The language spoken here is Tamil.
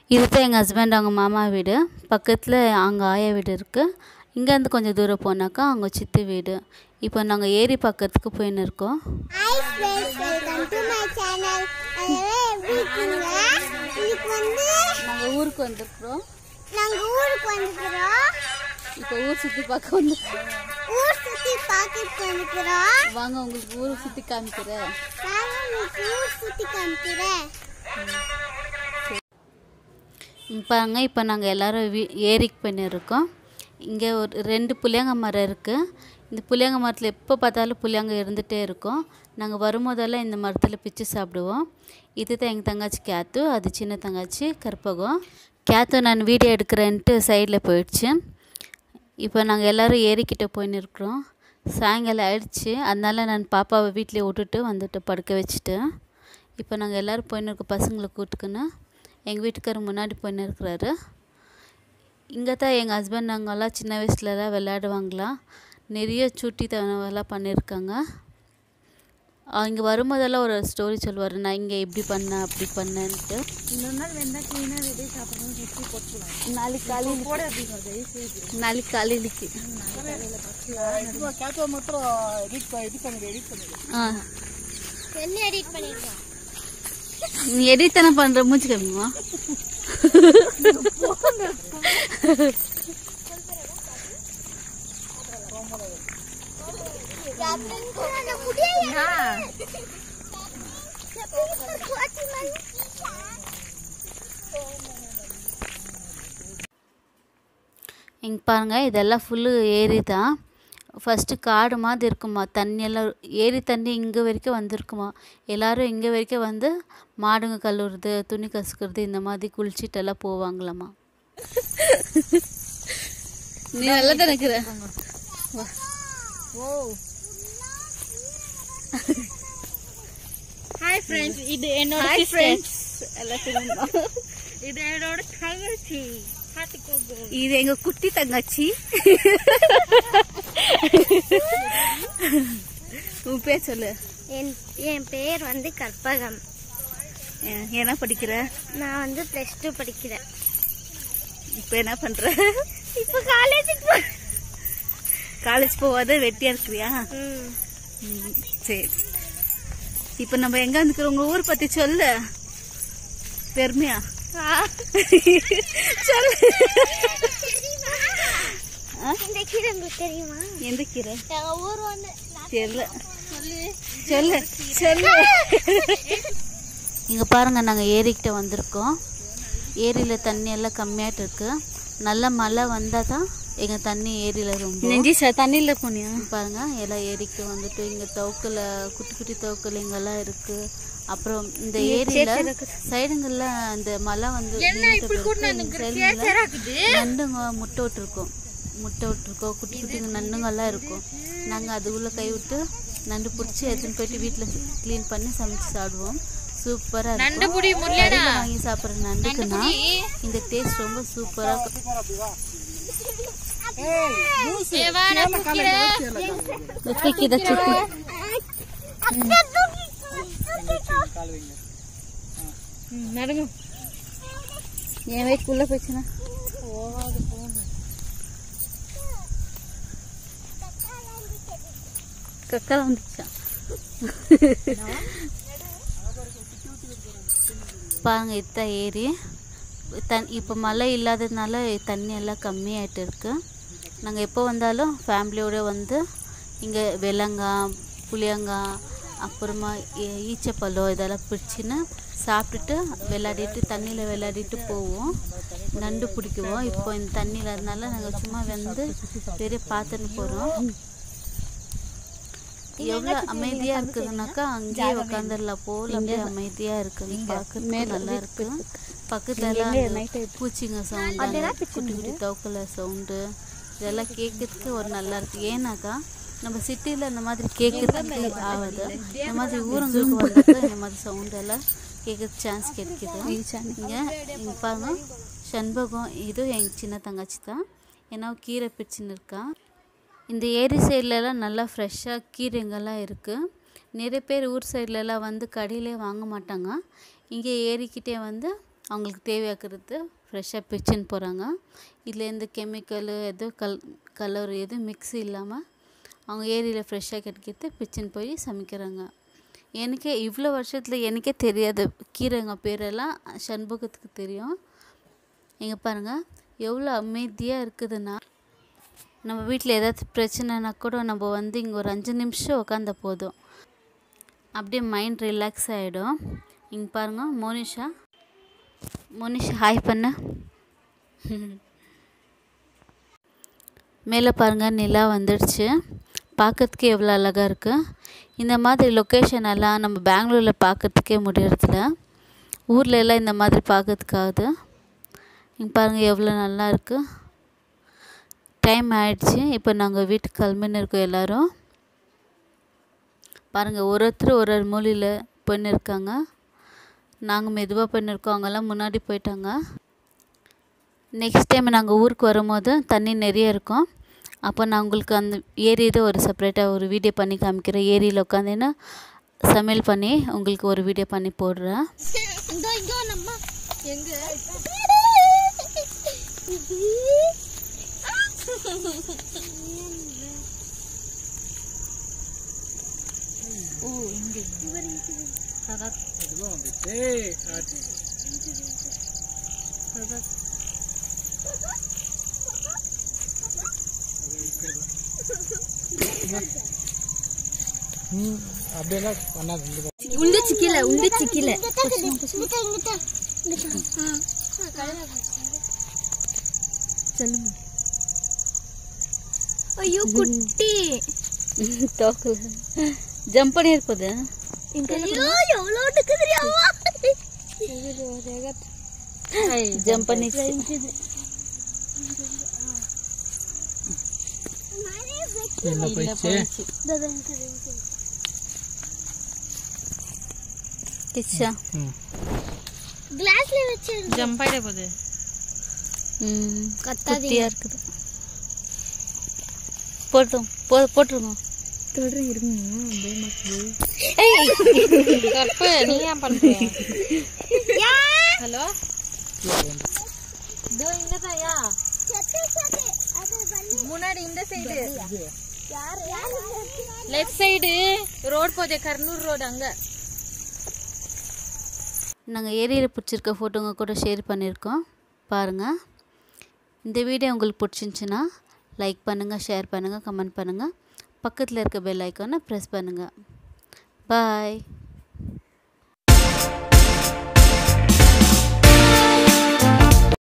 இதுதான் எங்கள் ஹஸ்பண்ட் அவங்க மாமா வீடு பக்கத்தில் அங்கே ஆயா வீடு இருக்குது இங்கேருந்து கொஞ்சம் தூரம் போனாக்கா அவங்க சித்தி வீடு இப்போ நாங்கள் ஏரி பக்கத்துக்கு போயின்னு இருக்கோம் hi friends welcome to my channel எல்லாரும் எப்படி இருக்கீங்க இன்னைக்கு வந்து நாங்கள் ஊருக்கு வந்திருக்கிறோம் நாங்கள் ஊருக்கு வந்துக்கிறோம் இப்போ ஊர் சுற்றி பார்க்க வந்து ஊர் சுற்றி பார்த்துட்டு வந்துக்கிறோம் வாங்க உங்களுக்கு ஊர் சுற்றி காமிக்கிறேன் நான் உங்களுக்கு ஊர் சுற்றி காமிக்கிறேன் பாருங்க இப்போ நாங்கள் எல்லோரும் வீ ஏரிக்கு பண்ணியிருக்கோம் இங்கே ஒரு ரெண்டு புளியங்க மரம் இருக்குது இந்த புளியங்க மரத்தில் எப்போ பார்த்தாலும் புளியங்க இருந்துகிட்டே இருக்கும் நாங்கள் வரும்போதெல்லாம் இந்த மரத்தில் பிச்சு சாப்பிடுவோம் இது தான் எங்கள் தங்கச்சி கேத்து அது சின்ன தங்கச்சி கற்பகம் கேத்து நான் வீடியோ எடுக்கிறேன்ட்டு சைடில் போயிடுச்சு இப்போ நாங்கள் எல்லோரும் ஏரிக்கிட்ட போயின்னு இருக்கிறோம் சாயங்காலம் ஆயிடுச்சு அதனால நான் பாப்பாவை வீட்டிலே விட்டுட்டு வந்துட்டு படுக்க வச்சுட்டேன் இப்போ நாங்கள் எல்லோரும் போயின்னு இருக்கோம் பசங்களை கூட்டுக்குன்னு எங்கள் வீட்டுக்காரர் முன்னாடி போயின்னு இருக்கிறாரு இங்கே தான் எங்கள் ஹஸ்பண்ட் நாங்கள்லாம் சின்ன வயசுலலாம் விளையாடுவாங்களாம் நிறைய சுட்டி தனவெல்லாம் பண்ணியிருக்காங்க இங்கே வரும்போதெல்லாம் ஒரு ஸ்டோரி சொல்லுவார் நான் இங்கே இப்படி பண்ணேன் அப்படி பண்ணேன்ட்டு நாளைக்கு காலையில் நாளைக்கு காலையிலுக்கு ஆ என்ன எடிட் பண்ணிருக்கோம் நீ எடித்தனை பண்ணுற மூச்சு கம்மிமா இங்கே பாருங்கள் இதெல்லாம் ஃபுல்லு ஏரி தான் ஃபஸ்ட்டு காடு மாதிரி இருக்குமா தண்ணியெல்லாம் ஏரி தண்ணி இங்கே வரைக்கும் வந்திருக்குமா எல்லாரும் இங்கே வரைக்கும் வந்து மாடுங்க கழுவுறது துணி கசுக்கிறது இந்த மாதிரி குளிச்சுட்டு எல்லாம் போவாங்களாம்மா நீ நல்லா தான் இருக்கிற ஹாய் ஃப்ரெண்ட்ஸ் இது என்னோட ஃப்ரெண்ட்ஸ் எல்லாம் தெரியுமா இது என்னோட தங்கச்சி பார்த்துக்கோங்க இது எங்க குட்டி தங்கச்சி உன் பேர் சொல்லு என் என் பேர் வந்து கற்பகம் ஏ- என்ன படிக்கிற நான் வந்து ப்ளஸ் டூ படிக்கிறேன் இப்போ என்ன பண்ற இப்போ காலேஜுக்கு காலேஜ் போகாத வெட்டியா இருக்கிறியா ம் ம், சரி இப்போ நம்ம எங்க வந்துக்கிறோம் உங்க ஊர் பத்தி சொல்லு பெருமையா சொல்லு இந்த கீரை உங்களுக்கு தெரியுமா எந்த கீரை எங்க ஊர் வந்து தெரியல சொல்லு சொல்லு இங்க பாருங்க நாங்க ஏரிக்கிட்ட வந்திருக்கோம் ஏரியில தண்ணி எல்லாம் கம்மியாட்டு இருக்கு நல்ல மழை வந்தா தான் எங்க தண்ணி ஏரியில ரொம்ப நெஞ்சி தண்ணியில போனியா பாருங்க எல்லாம் ஏரிக்கு வந்துட்டு இங்க தோக்கல குட்டி குட்டி தோக்கல் இங்கெல்லாம் இருக்கு அப்புறம் இந்த ஏரியில சைடுங்கள்ல அந்த மழை வந்து நின்னுட்ட பிறகு இந்த சைடுங்கள்ல நண்டுங்க முட்டை விட்டுருக்கோம் முட்டை விட்டுருக்கோம் குட்டி குட்டிங்க நண்டுங்கெல்லாம் இருக்கும் நாங்கள் அது உள்ள கை விட்டு நண்டு பிடிச்சி எடுத்துன்னு போயிட்டு வீட்டில் க்ளீன் பண்ணி சமைச்சு சாப்பிடுவோம் சூப்பராக இருக்கும் கடையில வாங்கி சாப்பிட்ற நண்டுக்குன்னா இந்த டேஸ்ட் ரொம்ப சூப்பராக தூக்கி சுத்தி நடங்க என் வயிற்றுக்குள்ளே போச்சுன்னா கக்கரை வந்துச்சான் பாருங்க இதான் ஏரி தன் இப்போ மழை இல்லாததுனால தண்ணி எல்லாம் கம்மியாயிட்டு இருக்கு நாங்கள் எப்போ வந்தாலும் ஃபேமிலியோட வந்து இங்கே வெள்ளங்காய் புளியங்காய் அப்புறமா ஈ- ஈச்சப்பழம் இதெல்லாம் பிடிச்சின்னு சாப்பிட்டுட்டு விளையாடிட்டு தண்ணியில் விளையாடிட்டு போவோம் நண்டு பிடிக்குவோம் இப்போ இந்த தண்ணி இல்லாதனால நாங்கள் சும்மா வந்து பெரிய பார்த்துன்னு போகிறோம் எவ்வளோ அமைதியாக இருக்குதுனாக்கா அங்கேயே உட்காந்துடலாம் போல் அப்படியே அமைதியாக இருக்குது பார்க்கறதுக்கு நல்லா இருக்கு பக்கத்துலலாம் அந்த பூச்சிங்க சவுண்டு குட்டி குட்டி தோக்கல சவுண்டு இதெல்லாம் கேட்கறதுக்கு ஒரு நல்லா இருக்கு ஏன்னாக்கா நம்ம சிட்டியில் இந்த மாதிரி கேட்கறதுக்கு ஆகாது இந்த மாதிரி ஊருங்களுக்கு வந்தாக்கா இந்த மாதிரி சவுண்ட் எல்லாம் கேட்கறதுக்கு சான்ஸ் கிடைக்குது இங்கே இங்கே பாருங்க சண்பகம் இது எங்கள் சின்ன தங்கச்சி தான் ஏன்னா கீரை பிடிச்சின்னு இருக்கா இந்த ஏரி சைட்லலாம் நல்லா ஃப்ரெஷ்ஷாக கீரைங்கெல்லாம் இருக்குது நிறைய பேர் ஊர் சைட்லலாம் வந்து கடையிலே வாங்க மாட்டாங்க இங்கே ஏரிக்கிட்டே வந்து அவங்களுக்கு தேவையாக்குறது ஃப்ரெஷ்ஷாக பிச்சுன்னு போகிறாங்க இதில் எந்த கெமிக்கலு எதுவும் கல் கலர் எதுவும் மிக்ஸ் இல்லாமல் அவங்க ஏரியில் ஃப்ரெஷ்ஷாக கிடைக்கிறது பிச்சுன்னு போய் சமைக்கிறாங்க எனக்கே இவ்வளோ வருஷத்தில் எனக்கே தெரியாது கீரைங்க பேரெல்லாம் சண்முகத்துக்கு தெரியும் இங்கே பாருங்கள் எவ்வளோ அமைதியாக இருக்குதுன்னா நம்ம வீட்டில் ஏதாச்சும் பிரச்சனைனா கூட நம்ம வந்து இங்கே ஒரு அஞ்சு நிமிஷம் உட்காந்தா போதும் அப்படியே மைண்ட் ரிலாக்ஸ் ஆகிடும் இங்கே பாருங்க மோனிஷா மோனிஷா ஹாய் பண்ண மேலே பாருங்கள் நிலா வந்துடுச்சு பார்க்கறதுக்கு எவ்வளோ அழகாக இருக்குது இந்த மாதிரி லொக்கேஷன் எல்லாம் நம்ம பெங்களூரில் பார்க்கறதுக்கே முடியறதில்ல ஊரில் எல்லாம் இந்த மாதிரி பார்க்கறதுக்காகுது இங்கே பாருங்கள் எவ்வளோ நல்லா இருக்குது டைம் ஆயிடுச்சு இப்போ நாங்கள் வீட்டுக்கு கிளம்பின்னு இருக்கோம் எல்லோரும் பாருங்கள் ஒரு ஒருத்தர் ஒரு ஒரு மூலையில் போயின்னு இருக்காங்க நாங்கள் மெதுவாக போயின்னு இருக்கோம் அவங்கெல்லாம் முன்னாடி போயிட்டாங்க நெக்ஸ்ட் டைம் நாங்கள் ஊருக்கு வரும்போது தண்ணி நிறைய இருக்கும் அப்போ நான் உங்களுக்கு அந்த ஏரி இது ஒரு செப்பரேட்டாக ஒரு வீடியோ பண்ணி காமிக்கிறேன் ஏரியில் உட்காந்துன்னு சமையல் பண்ணி உங்களுக்கு ஒரு வீடியோ பண்ணி போடுறேன் இந்தோ இந்தோ நம்ம எங்க ஓ இங்க அதான் அதான் அப்படியெல்லாம் பண்ணாது உண்டு சிக்கில உண்டு சிக்கில இங்கிட்ட இங்கிட்ட சொல்லுங்க ஐயோ குட்டி தோக்கல ஜம்ப் பண்ணி இருப்பது ஐயோ எவ்வளோ தெரியாமா ஜம்ப் பண்ணி என்ன போயிடுச்சு கிச்சா ம் கிளாஸ்ல வச்சு ஜம்ப் ஆயிட போகுது ம் கத்தாதீங்க. குட்டியாக இருக்குது போட்டும் போ போட்டுருங்க தொடர்ந்து இருங்க கற்பு நீ ஏன் பண்ற ஹலோ இதோ இங்கதான் யா முன்னாடி இந்த சைடு லெஃப்ட் சைடு ரோட் போதே கர்னூர் ரோடு அங்க நாங்கள் ஏரியில் பிடிச்சிருக்க ஃபோட்டோங்க கூட ஷேர் பண்ணியிருக்கோம் பாருங்கள் இந்த வீடியோ உங்களுக்கு பிடிச்சிருந்துச்சின்னா லைக் பண்ணுங்கள் ஷேர் பண்ணுங்கள் கமெண்ட் பண்ணுங்கள் பக்கத்தில் இருக்க பெல் ஐக்கானை ப்ரெஸ் பண்ணுங்கள் பாய்